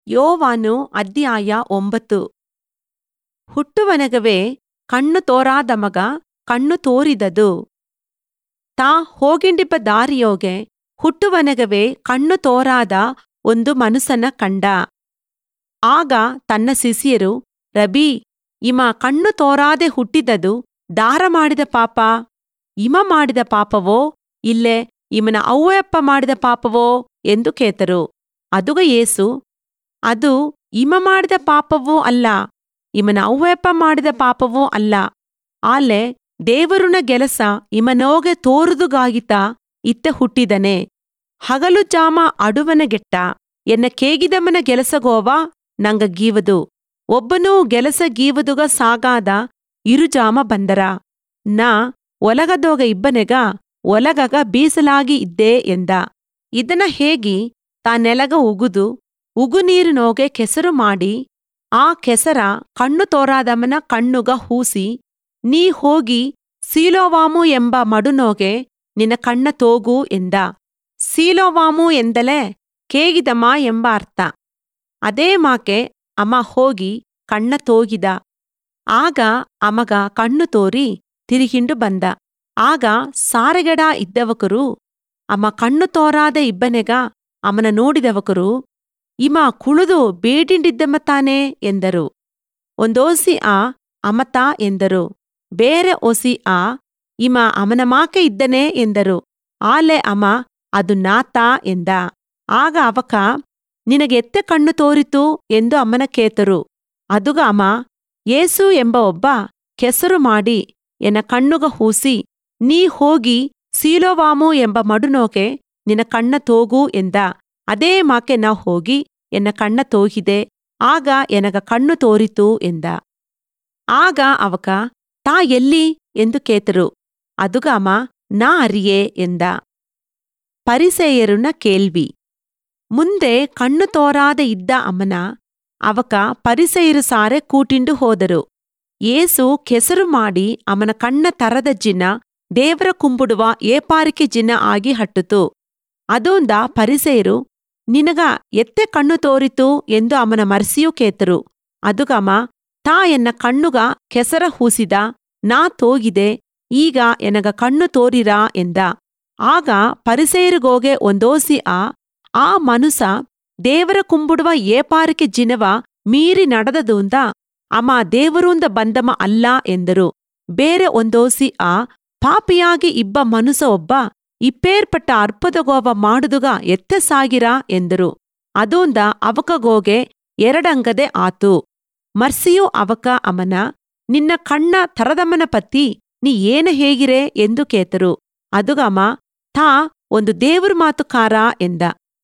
ಯೋವಾನು ಅಧ್ಯಾಯ ಒಂಬತ್ತು ಹುಟ್ಟುವನಗವೇ ಕಣ್ಣು ತೋರಾದ ಮಗ ಕಣ್ಣು ತೋರಿದದು ತಾ ಹೋಗಿಂಡಿಬ್ಬ ದಾರಿಯೋಗೆ ಹುಟ್ಟುವನಗವೇ ಕಣ್ಣು ತೋರಾದ ಒಂದು ಮನುಸನ ಕಂಡ ಆಗ ತನ್ನ ಶಿಷ್ಯರು ರಬೀ ಇಮ ಕಣ್ಣು ತೋರಾದೆ ಹುಟ್ಟಿದದು ದಾರ ಮಾಡಿದ ಪಾಪ ಇಮ ಮಾಡಿದ ಪಾಪವೋ ಇಲ್ಲೇ ಇಮನ ಅವ್ವಯಪ್ಪ ಮಾಡಿದ ಪಾಪವೋ ಎಂದು ಕೇತರು ಅದುಗ ಯೇಸು ಅದು ಇಮ ಮಾಡಿದ ಪಾಪವೂ ಅಲ್ಲ ಇಮನ ಅವ್ವಯಪ್ಪ ಮಾಡಿದ ಪಾಪವೂ ಅಲ್ಲ ಆಲೆ ದೇವರುನ ಗೆಲಸ ಇಮನೋಗೆ ತೋರುದುಗಾಗಿತ ಇತ್ತೆ ಹುಟ್ಟಿದನೆ ಹಗಲು ಜಾಮ ಅಡುವನಗೆಟ್ಟ ಎನ್ನ ಕೇಗಿದಮನ ಗೆಲಸಗೋವ ನಂಗ ಗೀವದು ಒಬ್ಬನೂ ಗೆಲಸ ಗೀವದುಗ ಸಾಗಾದ ಇರುಜಾಮ ಬಂದರ ನಾ ಒಲಗದೋಗ ಇಬ್ಬನೆಗ ಒಲಗಗ ಬೀಸಲಾಗಿ ಇದ್ದೇ ಎಂದ ಇದನ ಹೇಗಿ ತಾನೆಲಗ ಉಗುದು ಉಗುನೀರಿನೋಗೆ ಕೆಸರು ಮಾಡಿ ಆ ಕೆಸರ ಕಣ್ಣು ತೋರಾದಮನ ಕಣ್ಣುಗ ಹೂಸಿ ನೀ ಹೋಗಿ ಸೀಲೋವಾಮು ಎಂಬ ಮಡುನೋಗೆ ನಿನ್ನ ಕಣ್ಣ ತೋಗು ಎಂದ ಸೀಲೋವಾಮು ಎಂದಲೇ ಕೇಗಿದಮ ಎಂಬ ಅರ್ಥ ಅದೇ ಮಾಕೆ ಅಮ ಹೋಗಿ ಕಣ್ಣ ತೋಗಿದ ಆಗ ಅಮಗ ಕಣ್ಣು ತೋರಿ ತಿರುಗಿಂಡು ಬಂದ ಆಗ ಸಾರೆಗಡ ಇದ್ದವಕರು ಅಮ ಕಣ್ಣು ತೋರಾದ ಇಬ್ಬನೆಗ ಅಮನ ನೋಡಿದವಕರು ಇಮ ಕುಳುದು ಬೇಡಿಂಡಿದ್ದಮ ತಾನೇ ಎಂದರು ಒಂದೋಸಿ ಆ ಅಮತ ಎಂದರು ಬೇರೆ ಒಸಿ ಆ ಇಮ ಅಮನ ಮಾಕೆ ಇದ್ದನೆ ಎಂದರು ಆಲೆ ಅಮ ಅದು ನಾತ ಎಂದ ಆಗ ಅವಕ ನಿನಗೆತ್ತೆ ಕಣ್ಣು ತೋರಿತು ಎಂದು ಅಮ್ಮನ ಕೇತರು ಅದುಗ ಅಮ ಏಸು ಎಂಬ ಒಬ್ಬ ಕೆಸರು ಮಾಡಿ ಎನ್ನ ಕಣ್ಣುಗ ಹೂಸಿ ನೀ ಹೋಗಿ ಸೀಲೋವಾಮು ಎಂಬ ಮಡುನೋಕೆ ನಿನ್ನ ಕಣ್ಣ ತೋಗು ಎಂದ ಅದೇ ಮಾಕೆ ನಾ ಹೋಗಿ ಎನ್ನ ಕಣ್ಣ ತೋಗಿದೆ ಆಗ ಎನಗ ಕಣ್ಣು ತೋರಿತು ಎಂದ ಆಗ ಅವಕ ತಾ ಎಲ್ಲಿ ಎಂದು ಕೇತರು ಅದುಗ ಅಮ ನಾ ಅರಿಯೇ ಎಂದ ಪರಿಸೇಯರುನ ಕೇಳ್ವಿ ಮುಂದೆ ಕಣ್ಣು ತೋರಾದ ಇದ್ದ ಅಮ್ಮನ ಅವಕ ಪರಿಸೆಯರು ಸಾರೆ ಕೂಟಿಂಡು ಹೋದರು ಏಸು ಕೆಸರು ಮಾಡಿ ಅವನ ಕಣ್ಣ ತರದ ಜಿನ ದೇವರ ಕುಂಬುಡುವ ಏಪಾರಿಕೆ ಜಿನ ಆಗಿ ಹಟ್ಟುತು ಅದೊಂದ ಪರಿಸೆಯರು ನಿನಗ ಎತ್ತೆ ಕಣ್ಣು ತೋರಿತು ಎಂದು ಅವನ ಮರ್ಸಿಯೂ ಕೇತರು ಅದುಗಮ ತಾ ಎನ್ನ ಕಣ್ಣುಗ ಕೆಸರ ಹೂಸಿದ ನಾ ತೋಗಿದೆ ಈಗ ಎನಗ ಕಣ್ಣು ತೋರಿರಾ ಎಂದ ಆಗ ಪರಿಸೇರಿಗೋಗೆ ಒಂದೋಸಿ ಆ ಆ ಮನುಸ ದೇವರ ಕುಂಬುಡುವ ಏಪಾರಿಕೆ ಜಿನವ ಮೀರಿ ನಡೆದದೂಂದ ಅಮ ದೇವರೂಂದ ಬಂದಮ ಅಲ್ಲ ಎಂದರು ಬೇರೆ ಒಂದೋಸಿ ಆ ಪಾಪಿಯಾಗಿ ಇಬ್ಬ ಮನುಸ ಒಬ್ಬ ಇಪ್ಪೇರ್ಪಟ್ಟ ಅರ್ಪದಗೋವ ಮಾಡುದುಗ ಎತ್ತೆ ಸಾಗಿರ ಎಂದರು ಅದೂಂದ ಅವಕಗೋಗೆ ಎರಡಂಗದೆ ಆತು ಮರ್ಸಿಯೂ ಅವಕ ಅಮನ ನಿನ್ನ ಕಣ್ಣ ತರದಮ್ಮನ ಪತ್ತಿ ನೀ ಏನ ಹೇಗಿರೆ ಎಂದು ಕೇತರು ಅದುಗಮ ತಾ ಒಂದು ದೇವ್ರ ಮಾತುಕಾರ ಎಂದ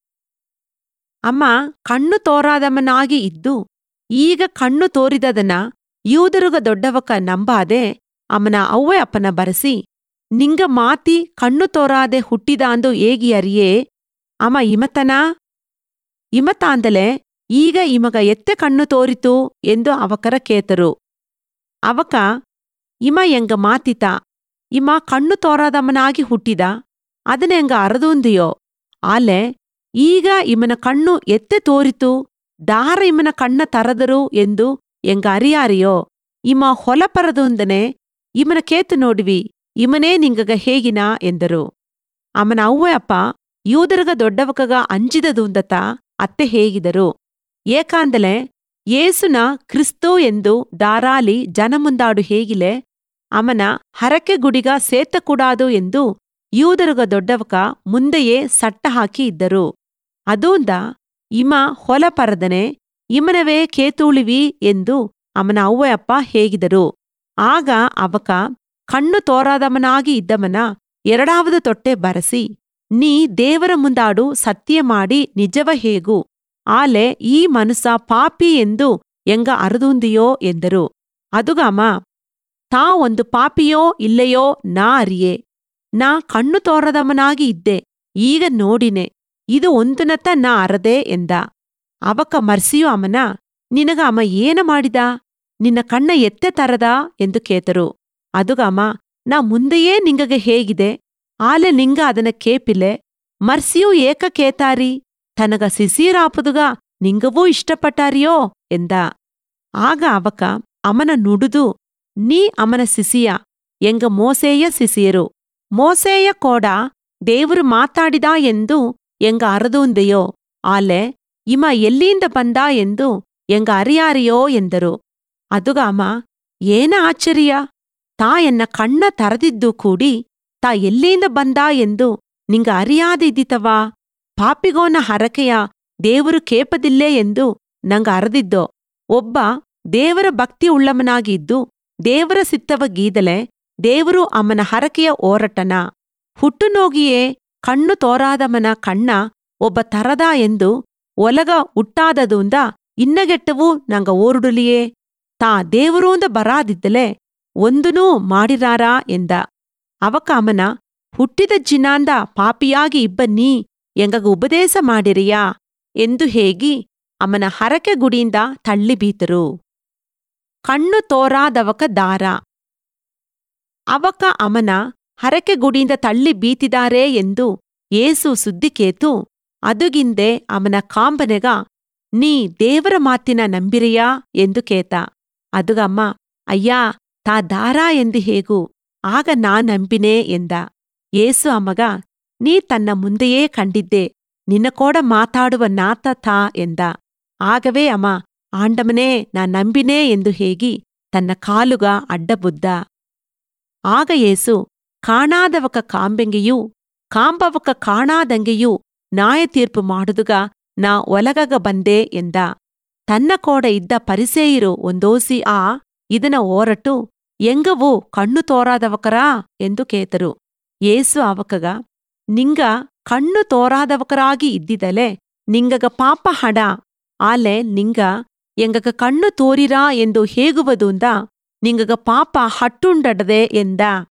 ಅಮ್ಮ ಕಣ್ಣು ತೋರಾದಮ್ಮನಾಗಿ ಇದ್ದು ಈಗ ಕಣ್ಣು ತೋರಿದದನ ಯೂದರುಗ ದೊಡ್ಡವಕ ನಂಬಾದೆ ಅಮ್ಮನ ಅವ್ವೆ ಅಪ್ಪನ ಬರಸಿ ನಿಂಗ ಮಾತಿ ಕಣ್ಣು ತೋರಾದೆ ಹುಟ್ಟಿದಾಂದು ಏಗಿ ಅರಿಯೇ ಅಮ ಇಮತನಾ ಇಮತಾಂದಲೆ ಈಗ ಇಮಗ ಎತ್ತೆ ಕಣ್ಣು ತೋರಿತು ಎಂದು ಅವಕರ ಕೇತರು ಅವಕ ಇಮ ಎಂಗ ಮಾತಿತ ಇಮ ಕಣ್ಣು ತೋರಾದಮ್ಮನಾಗಿ ಹುಟ್ಟಿದ ಅದನ ಎಂಗ ಅರದೂಂದಿಯೋ ಆಲೆ ಈಗ ಇಮನ ಕಣ್ಣು ಎತ್ತೆ ತೋರಿತು ದಾರ ಇಮನ ಕಣ್ಣ ತರದರು ಎಂದು ಎಂಗ ಅರಿಯಾರಿಯೋ ಇಮ ಹೊಲಪರದೊಂದನೆ ಇಮನ ಕೇತು ನೋಡಿವಿ ಇಮನೇ ನಿಂಗಗ ಹೇಗಿನಾ ಎಂದರು ಅಮನ ಅವ್ವೆ ಅಪ್ಪ ಯೂದರಗ ದೊಡ್ಡವಕಗ ಅಂಜಿದದುಂದತ ಅತ್ತೆ ಹೇಗಿದರು ಏಕಾಂದಲೆ ಏಸುನ ಕ್ರಿಸ್ತು ಎಂದು ದಾರಾಲಿ ಜನಮುಂದಾಡು ಹೇಗಿಲೆ ಅಮನ ಹರಕೆ ಗುಡಿಗ ಸೇತಕೂಡಾದು ಎಂದು ಯೂದರುಗ ದೊಡ್ಡವಕ ಮುಂದೆಯೇ ಸಟ್ಟ ಹಾಕಿ ಇದ್ದರು ಅದೂಂದ ಇಮ ಹೊಲಪರದನೆ ಇಮನವೇ ಕೇತೂಳಿವಿ ಎಂದು ಅಮನ ಅವ್ವಯಪ್ಪ ಹೇಗಿದರು ಆಗ ಅವಕ ಕಣ್ಣು ತೋರಾದಮನಾಗಿ ಇದ್ದಮನ ಎರಡಾவது ತೊಟ್ಟೆ ಬರಸಿ ನೀ ದೇವರ ಮುಂದಾಡು ಸತ್ಯ ಮಾಡಿ ನಿಜವ ಹೇಗು ಆಲೆ ಈ ಮನುಸ ಪಾಪಿ ಎಂದು ಎಂಗ ಅರದುಂದಿಯೋ ಎಂದರು ಅದುಗಮ ತಾ ಒಂದು ಪಾಪಿಯೋ ಇಲ್ಲೆಯೋ ನಾ ಅರಿಯೇ ನಾ ಕಣ್ಣು ತೋರದಮನಾಗಿ ಇದ್ದೆ ಈಗ ನೋಡಿನೆ ಇದು ಒಂದುನತ ನಾ ಅರದೆ ಎಂದ ಅವಕ ಮರ್ಸಿಯು ಅಮನ ನಿನಗ ಅಮ ಏನ ಮಾಡಿದ ನಿನ್ನ ಕಣ್ಣ ಎತ್ತೆ ತರದ ಎಂದು ಕೇತರು ಅದುಗಮ ನಾ ಮುಂದೆಯೇ ನಿಂಗಗೆ ಹೇಗಿದೆ ಆಲೆ ನಿಂಗ ಅದನ ಕೇಪಿಲೆ ಮರ್ಸಿಯೂ ಏಕ ಕೇತಾರಿ ತನಗ ಸಿಸೀರಾಪುದುಗ ನಿಂಗವೂ ಇಷ್ಟಪಟ್ಟಾರಿಯೋ ಎಂದ ಆಗ ಅವಕ ಅಮನ ನುಡುದು ನೀ ಅಮನ ಸಿಸಿಯ ಎಂಗ ಮೋಸೇಯ ಸಿಸಿಯರು ಮೋಸೇಯ ಕೋಡ ದೇವರು ಮಾತಾಡಿದ ಎಂದು ಎಂಗ ಅರದೂಂದೆಯೋ ಆಲೆ ಇಮ ಎಲ್ಲಿಂದ ಬಂದ ಎಂದು ಎಂಗ ಅರಿಯಾರಿಯೋ ಎಂದರು ಅದುಗ ಅಮ ಏನ ಆಶ್ಚರ್ಯ ತಾ ಎನ್ನ ಕಣ್ಣ ತರದಿದ್ದು ಕೂಡಿ ತಾ ಎಲ್ಲಿಂದ ಬಂದ ಎಂದು ನಿಂಗ ಅರಿಯಾದಿದ್ದಿತವಾ ಪಾಪಿಗೋನ ಹರಕೆಯ ದೇವರು ಕೇಪದಿಲ್ಲೇ ಎಂದು ನಂಗ ಅರದಿದ್ದೋ ಒಬ್ಬ ದೇವರ ಭಕ್ತಿ ಉಳ್ಳಮನಾಗಿದ್ದು ದೇವರ ಸಿತ್ತವ ಗೀದಲೆ ದೇವರು ಅಮನ ಹರಕೆಯ ಓರಟನ ಹುಟ್ಟುನೋಗಿಯೇ ಕಣ್ಣು ತೋರಾದಮನ ಕಣ್ಣ ಒಬ್ಬ ತರದ ಎಂದು ಒಲಗ ಉಟ್ಟಾದದುಂದ ಇನ್ನಗೆಟ್ಟವು ನಂಗ ಓರುಡುಲಿಯೇ ತಾ ದೇವರೂಂದ ಬರಾದಿದ್ದಲೆ ಒಂದುನೂ ಮಾಡಿರಾರಾ ಎಂದ ಅವಕ ಅಮನ ಹುಟ್ಟಿದ ಜಿನಾಂದ ಪಾಪಿಯಾಗಿ ಇಬ್ಬ ನೀ ಎಂಗಗ ಉಪದೇಶ ಮಾಡಿರಿಯಾ ಎಂದು ಹೇಗಿ ಅಮನ ಹರಕೆ ಗುಡಿಯಿಂದ ತಳ್ಳಿಬೀತರು ಕಣ್ಣು ತೋರಾದವಕ ದಾರ ಅವಕ ಅಮನ ಹರಕೆ ಗುಡಿಯಿಂದ ತಳ್ಳಿ ಬೀತಿದಾರೆ ಎಂದು ಏಸು ಸುದ್ದಿ ಕೇತು ಅದುಗಿಂದೆ ಅವನ ಕಾಂಬನೆಗ ನೀ ದೇವರ ಮಾತಿನ ನಂಬಿರಿಯಾ ಎಂದು ಕೇತ ಅದುಗಮ್ಮ ಅಯ್ಯಾ ತಾ ದಾರ ಎಂದು ಹೇಗೂ ಆಗ ನಾ ನಂಬಿನೇ ಎಂದ ಏಸು ಅಮ್ಮಗ ನೀ ತನ್ನ ಮುಂದೆಯೇ ಕಂಡಿದ್ದೆ ನಿನ್ನ ಕೋಡ ಮಾತಾಡುವ ನಾತ ತಾ ಎಂದ ಆಗವೇ ಅಮ್ಮ ಆಂಡಮನೇ ನಾ ನಂಬಿನೇ ಎಂದು ಹೇಗಿ ತನ್ನ ಕಾಲುಗ ಅಡ್ಡಬುದ್ದ ಆಗ ಏಸು ಕಾಣಾದವಕ ಕಾಂಬೆಂಗೆಯೂ ಕಾಂಬವಕ ಕಾಣಾದಂಗೆಯೂ ನ್ಯಾಯ ತೀರ್ಪು ಮಾಡುದುಗ ನಾ ಒಲಗಗ ಬಂದೆ ಎಂದ ತನ್ನ ಕೋಡ ಇದ್ದ ಪರಿಸೇಯಿರು ಒಂದೋಸಿ ಆ ಇದನ ಓರಟು ಎಂಗವು ಕಣ್ಣು ತೋರಾದವಕರಾ ಎಂದು ಕೇತರು ಏಸು ಅವಕಗ ನಿಂಗ ಕಣ್ಣು ತೋರಾದವಕರಾಗಿ ಇದ್ದಿದಲೆ ನಿಂಗಗ ಪಾಪ ಹಡ ಆಲೆ ನಿಂಗ ಎಂಗಗ ಕಣ್ಣು ತೋರಿರಾ ಎಂದು ಹೇಗುವದುಂದ ನಿಂಗಗ ಪಾಪ ಹಟ್ಟುಂಡಡದೆ ಎಂದ